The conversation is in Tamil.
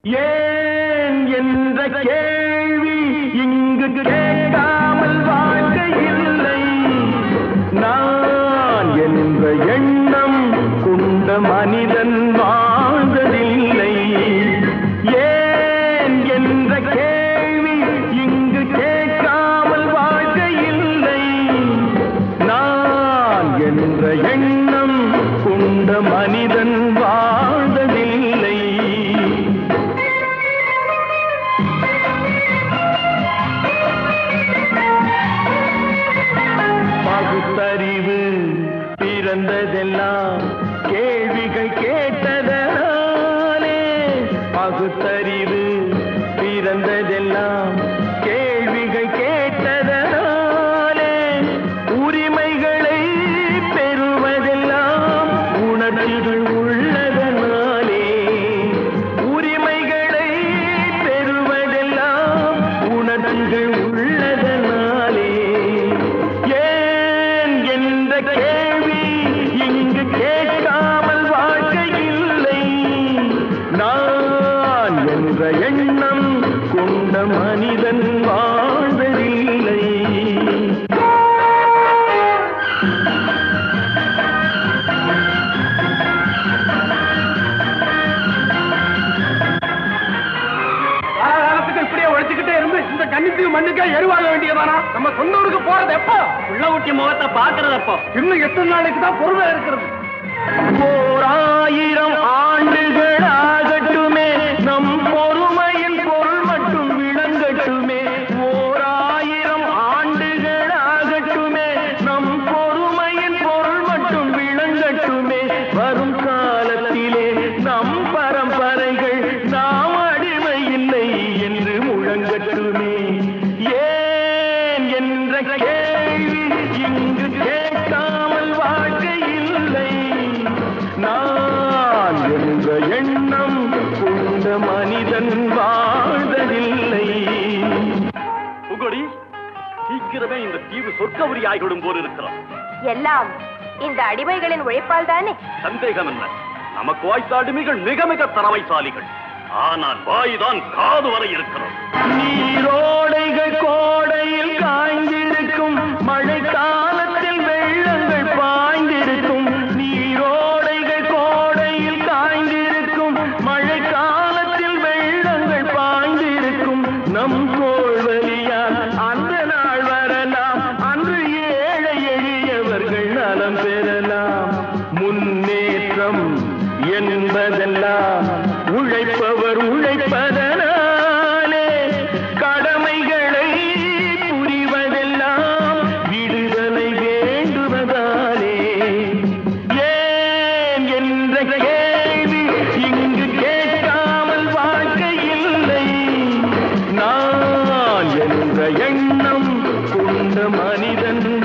ஏன் என்ற கேள்வி இங்கு கேட்காமல் வாழ்க்கை இல்லை நான் என்ற எண்ணம் கொண்ட மனிதன் வாழ்ந்ததில்லை ஏன் என்ற கேள்வி இங்கு கேட்காமல் வாழ்க்கை இல்லை நான் என்ற எண்ணம் கொண்ட மனிதன் வாழ்ந்ததில்லை பகுத்தறிவு பிறந்ததெல்லாம் கேள்விகள் கேட்டதனாலே பகுத்தறிவு பிறந்ததெல்லாம் கேள்விகள் கேட்டதனாலே உரிமைகளை பெறுவதெல்லாம் உணர்வுகள் உள்ளதனாலே உரிமைகளை பெறுவதெல்லாம் உணர்வுகள் உள்ளதனாலே ஏன் என்ற கேள்வி இங்கு கேட்காமல் வாழ்க்கை இல்லை நான் என்ற எண்ணம் கொண்ட மனிதன் வாழ்வதில்லை காலகாலத்துக்கு இப்படியே உழைச்சுக்கிட்டே இருந்து இந்த கன்னித்தீவு மண்ணுக்கே எருவாக வேண்டியதானா நம்ம சொந்த ஊருக்கு போறது எப்போ உள்ள ஊட்டி முகத்தை பாக்குறது எப்போ இன்னும் எத்தனை நாளைக்கு தான் பொறுமை இருக்கிறது ஓர் ஆயிரம் ஆண்டுகள் ஆகட்டுமே நம் பொறுமையின் பொருள் மட்டும் விளங்கட்டுமே ஓர் ஆயிரம் ஆண்டுகள் ஆகட்டுமே நம் பொறுமையின் பொருள் மட்டும் விளங்கட்டுமே வரும் காலத்திலே நம் பரம்பரைகள் நாம் அடிமை இல்லை என்று முழங்கட்டுமே ஏன் என்ற கேள்வி இங்கு கேட்காமல் வாழ்க்கை இல்லை நான் என்ற எண்ணம் கொண்ட மனிதன் வாழ்ந்ததில்லை புகழி சீக்கிரமே இந்த தீவு சொர்க்கவரி ஆகிவிடும் போல் இருக்கிறோம் எல்லாம் இந்த அடிமைகளின் உழைப்பால் தானே சந்தேகம் என்ன நமக்கு வாய்த்த அடிமைகள் மிக மிக தரவைசாலிகள் ஆனால் வாய்தான் காது வரை இருக்கிறோம் நீரோடைகள் கோடையில் காய்ந்திருக்கும் மழை காலத்தில் வெள்ளங்கள் பாய்ந்திருக்கும் நீரோடைகள் கோடையில் காய்ந்திருக்கும் மழை காலத்தில் வெள்ளங்கள் பாய்ந்திருக்கும் நம் கோள்வழியால் அந்த நாள் வரலாம் அன்று ஏழை எளியவர்கள் நலம் பெறலாம் முன்னேற்றம் என்பதெல்லாம் உழைப்பவர் உழைப்பதனாலே கடமைகளை புரிவதெல்லாம் விடுதலை வேண்டுவதாலே ஏன் என்ற கேள்வி இங்கு கேட்காமல் வாழ்க்கை இல்லை நான் என்ற எண்ணம் கொண்ட மனிதன்